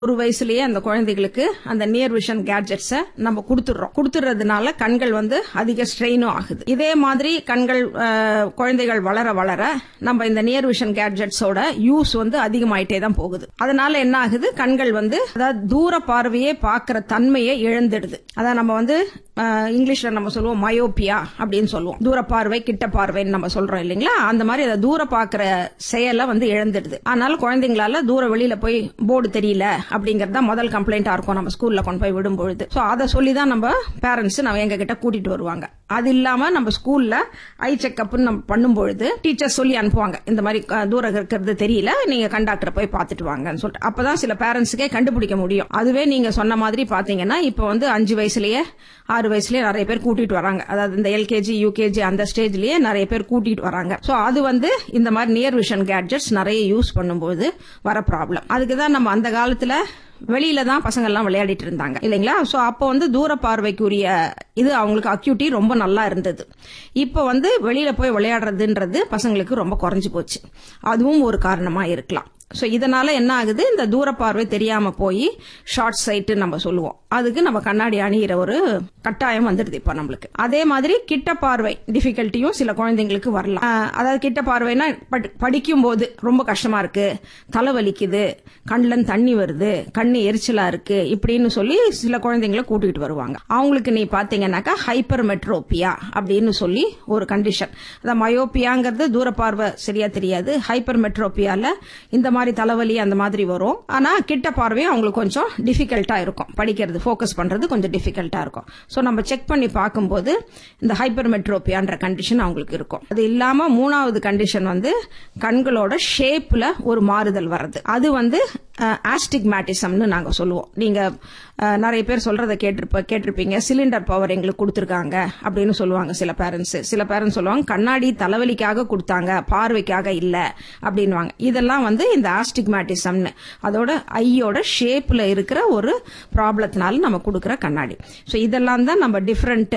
ஒரு வயசுலயே அந்த குழந்தைகளுக்கு அந்த நியர் விஷன் கேட்ஜெட்ஸை நம்ம கொடுத்துடுறோம் கொடுத்துறதுனால கண்கள் வந்து அதிக ஸ்ட்ரெயினும் ஆகுது இதே மாதிரி கண்கள் அஹ், குழந்தைகள் வளர வளர நம்ம இந்த நியர் விஷன் கேட்ஜெட்ஸோட யூஸ் வந்து அதிகமாயிட்டே தான் போகுது அதனால என்ன ஆகுது கண்கள் வந்து அதாவது தூர பார்வையே பார்க்கிற தன்மையை இழந்துடுது அதான் நம்ம வந்து அஹ், இங்கிலீஷ்ல நம்ம சொல்லுவோம் மயோப்பியா அப்படின்னு சொல்லுவோம் தூர பார்வை கிட்ட பார்வைன்னு நம்ம சொல்றோம் இல்லைங்களா அந்த மாதிரி அதை தூர பார்க்கிற செயலை வந்து இழந்துடுது அதனால குழந்தைங்களால தூர வெளியில போய் போர்டு தெரியல அப்படிங்கறது தான் முதல் கம்ப்ளைண்டா இருக்கும் நம்ம ஸ்கூல்ல கொண்டு போய் விடும்பொழுது சோ அதை சொல்லி தான் நம்ம பேரண்ட்ஸ் நம்ம எங்க கிட்ட கூட்டிட்டு வருவாங்க அது இல்லாம நம்ம ஸ்கூல்ல ஐ செக்அப் நம்ம பண்ணும்பொழுது டீச்சர் சொல்லி அனுப்புவாங்க இந்த மாதிரி அஹ், தூரம் இருக்கிறது தெரியல நீங்க கண்டாக்டரை போய் பார்த்துட்டு வாங்கன்னு சொல்லிட்டு அப்பதான் சில பேரண்ட்ஸுக்கே கண்டுபிடிக்க முடியும் அதுவே நீங்க சொன்ன மாதிரி பாத்தீங்கன்னா இப்போ வந்து அஞ்சு வயசுலயே ஆறு வயசுலயே நிறைய பேர் கூட்டிட்டு வராங்க அதாவது இந்த எல்கேஜி யூகேஜி அந்த ஸ்டேஜ்லயே நிறைய பேர் கூட்டிட்டு வராங்க சோ அது வந்து இந்த மாதிரி நியர் விஷன் கேட்ஜெட்ஸ் நிறைய யூஸ் பண்ணும்போது வர ப்ராப்ளம் அதுக்கு தான் நம்ம அந்த காலத்துல வெளியில தான் பசங்க எல்லாம் விளையாடிட்டு இருந்தாங்க இல்லைங்களா சோ அப்போ வந்து தூர பார்வைக்குரிய இது அவங்களுக்கு அக்யூட்டி ரொம்ப நல்லா இருந்தது இப்போ வந்து வெளியில போய் விளையாடுறதுன்றது பசங்களுக்கு ரொம்ப குறைஞ்சு போச்சு அதுவும் ஒரு காரணமா இருக்கலாம் சோ இதனால என்ன ஆகுது இந்த தூர பார்வை தெரியாம போய் ஷார்ட் சைட்டு நம்ம சொல்லுவோம் அதுக்கு நம்ம கண்ணாடி அணியிற ஒரு கட்டாயம் வந்துடுது இப்ப நம்மளுக்கு அதே மாதிரி கிட்ட பார்வை டிஃபிகல்ட்டியும் சில குழந்தைங்களுக்கு வரலாம் ஆஹ் அதாவது கிட்ட பார்வைனா படி- படிக்கும் போது ரொம்ப கஷ்டமா இருக்கு தலை வலிக்குது கண்ணுல தண்ணி வருது கண்ணு எரிச்சலா இருக்கு இப்படின்னு சொல்லி சில குழந்தைங்களை கூட்டிட்டு வருவாங்க அவங்களுக்கு நீ பாத்தீங்கன்னாக்கா ஹைப்பர் மெட்ரோபியா அப்படின்னு சொல்லி ஒரு கண்டிஷன் அதான் மயோபியாங்கிறது தூர பார்வை சரியா தெரியாது ஹைப்பர் மெட்ரோபியால இந்த மாதிரி தலைவலி அந்த மாதிரி வரும் ஆனா கிட்ட பார்வையும் அவங்களுக்கு கொஞ்சம் டிஃபிகல்ட்டா இருக்கும் படிக்கிறது ஃபோக்கஸ் பண்றது கொஞ்சம் டிஃபிகல்ட்டா இருக்கும் சோ நம்ம செக் பண்ணி பார்க்கும்போது இந்த ஹைப்பர் மெட்ரோபியான்ற கண்டிஷன் அவங்களுக்கு இருக்கும் அது இல்லாம மூணாவது கண்டிஷன் வந்து கண்களோட ஷேப்ல ஒரு மாறுதல் வர்றது அது வந்து ஆஸ்டிக்மேட்டிசம்னு நாங்க சொல்லுவோம் நீங்க அஹ், நிறைய பேர் சொல்றதை கேட்டிருப்ப கேட்டிருப்பீங்க சிலிண்டர் பவர் எங்களுக்கு கொடுத்துருக்காங்க அப்படின்னு சொல்லுவாங்க சில பேரண்ட்ஸ் சில பேரண்ட்ஸ் சொல்லுவாங்க கண்ணாடி தலைவலிக்காக கொடுத்தாங்க பார்வைக்காக இல்ல அப்படின்வாங்க இதெல்லாம் வந்து இந்த ஆஸ்டிக்மேட்டிசம்னு அதோட ஐயோட ஷேப்ல இருக்கிற ஒரு ப்ராப்ளத்தினால நம்ம கொடுக்குற கண்ணாடி ஸோ இதெல்லாம் தான் நம்ம டிஃப்ரெண்ட்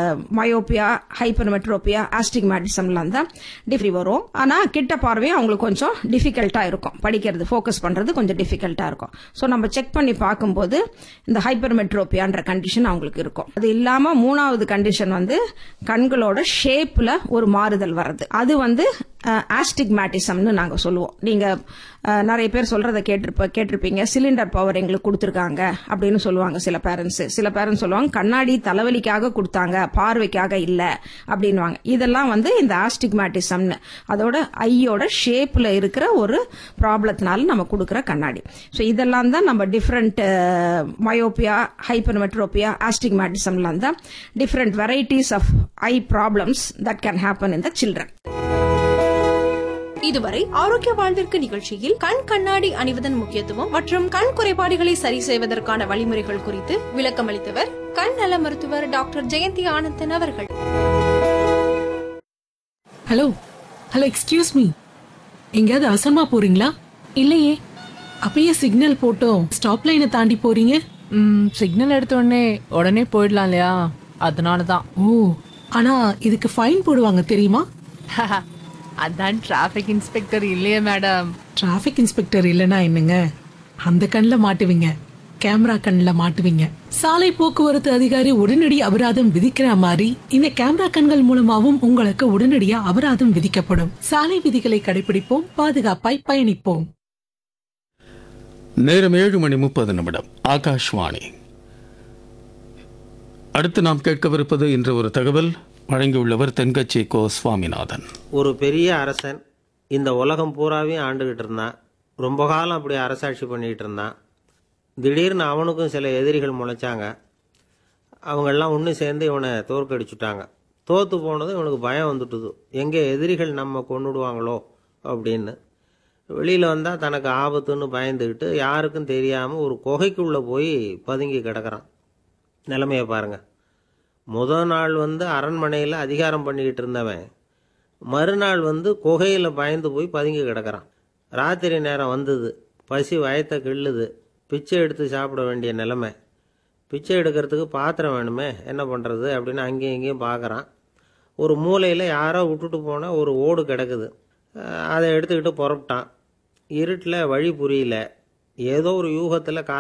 மயோபியா ஹைப்பர் மெட்ரோபியா ஆஸ்டிக்மேட்டிசம்லாம் தான் டிஃப்ரி வரும் ஆனா கிட்ட பார்வையும் அவங்களுக்கு கொஞ்சம் டிஃபிகல்ட்டா இருக்கும் படிக்கிறது ஃபோக்கஸ் பண்றது கொஞ்சம் டிஃபிகல்ட்டா இருக்கும் ஸோ நம்ம செக் பண்ணி பார்க்கும்போது இந்த ஹைப்பர் மெட்ரோபியான்ற கண்டிஷன் அவங்களுக்கு இருக்கும் அது இல்லாம மூணாவது கண்டிஷன் வந்து கண்களோட ஷேப்ல ஒரு மாறுதல் வர்றது அது வந்து ஆஸ்டிக்மேட்டிசம்னு நாங்க சொல்லுவோம் நீங்க அஹ், நிறைய பேர் சொல்றதை கேட்டிருப்ப கேட்டிருப்பீங்க சிலிண்டர் பவர் எங்களுக்கு கொடுத்துருக்காங்க அப்படின்னு சொல்லுவாங்க சில பேரண்ட்ஸ் சில பேரண்ட்ஸ் சொல்லுவாங்க கண்ணாடி தலைவலிக்காக கொடுத்தாங்க பார்வைக்காக இல்ல அப்படின்வாங்க இதெல்லாம் வந்து இந்த ஆஸ்டிக்மேட்டிசம்னு அதோட ஐயோட ஷேப்ல இருக்கிற ஒரு ப்ராப்ளத்தினால நம்ம கொடுக்குற கண்ணாடி ஸோ இதெல்லாம் தான் நம்ம டிஃப்ரெண்ட் மயோபியா ஹைப்பர் மெட்ரோபியா ஆஸ்டிக்மேட்டிசம்லாம் தான் different varieties of eye problems that can happen in the children இதுவரை ஆரோக்கிய வாழ்விற்கு நிகழ்ச்சியில் கண் கண்ணாடி அணிவதன் முக்கியத்துவம் மற்றும் கண் குறைபாடுகளை சரி செய்வதற்கான வழிமுறைகள் குறித்து விளக்கமளித்தவர் கண் நல மருத்துவர் டாக்டர் ஜெயந்தி ஆனந்தன் அவர்கள் ஹலோ ஹலோ எக்ஸ்கியூஸ் மீ எங்கேயாவது அவசரமா போறீங்களா இல்லையே அப்பயே சிக்னல் போட்டோம் ஸ்டாப் லைனை தாண்டி போறீங்க ம் சிக்னல் எடுத்த உடனே உடனே போயிடலாம் இல்லையா அதனால தான் ஓ ஆனா இதுக்கு ஃபைன் போடுவாங்க தெரியுமா அதான் டிராஃபிக் இன்ஸ்பெக்டர் இல்லையே மேடம் டிராஃபிக் இன்ஸ்பெக்டர் இல்லனா என்னங்க அந்த கண்ணில் மாட்டுவீங்க கேமரா கண்ணில் மாட்டுவீங்க சாலை போக்குவரத்து அதிகாரி உடனடி அபராதம் விதிக்கிற மாதிரி இந்த கேமரா கண்கள் மூலமாவும் உங்களுக்கு உடனடியா அபராதம் விதிக்கப்படும் சாலை விதிகளை கடைபிடிப்போம் பாதுகாப்பாய் பயணிப்போம் நேரம் ஏழு மணி முப்பது நிமிடம் ஆகாஷ்வாணி அடுத்து நாம் கேட்கவிருப்பது இன்று ஒரு தகவல் வழங்கியுள்ளவர் தென்கட்சி கோ சுவாமிநாதன் ஒரு பெரிய அரசன் இந்த உலகம் பூராவையும் ஆண்டுகிட்டு இருந்தான் ரொம்ப காலம் அப்படி அரசாட்சி பண்ணிக்கிட்டு இருந்தான் திடீர்னு அவனுக்கும் சில எதிரிகள் முளைச்சாங்க அவங்கெல்லாம் ஒன்று சேர்ந்து இவனை தோற்கடிச்சுட்டாங்க தோற்று போனதும் இவனுக்கு பயம் வந்துட்டுது எங்கே எதிரிகள் நம்ம கொண்டுடுவாங்களோ அப்படின்னு வெளியில் வந்தால் தனக்கு ஆபத்துன்னு பயந்துக்கிட்டு யாருக்கும் தெரியாமல் ஒரு குகைக்குள்ளே போய் பதுங்கி கிடக்குறான் நிலைமையை பாருங்கள் முதல் நாள் வந்து அரண்மனையில் அதிகாரம் பண்ணிக்கிட்டு இருந்தவன் மறுநாள் வந்து குகையில் பயந்து போய் பதுங்கி கிடக்குறான் ராத்திரி நேரம் வந்தது பசி வயத்தை கிள்ளுது பிச்சை எடுத்து சாப்பிட வேண்டிய நிலைமை பிச்சை எடுக்கிறதுக்கு பாத்திரம் வேணுமே என்ன பண்ணுறது அப்படின்னு அங்கேயும் இங்கேயும் பார்க்குறான் ஒரு மூலையில் யாரோ விட்டுட்டு போன ஒரு ஓடு கிடக்குது அஹ் அதை எடுத்துக்கிட்டு புறப்பட்டான் இருட்டில் வழி புரியல ஏதோ ஒரு யூகத்தில்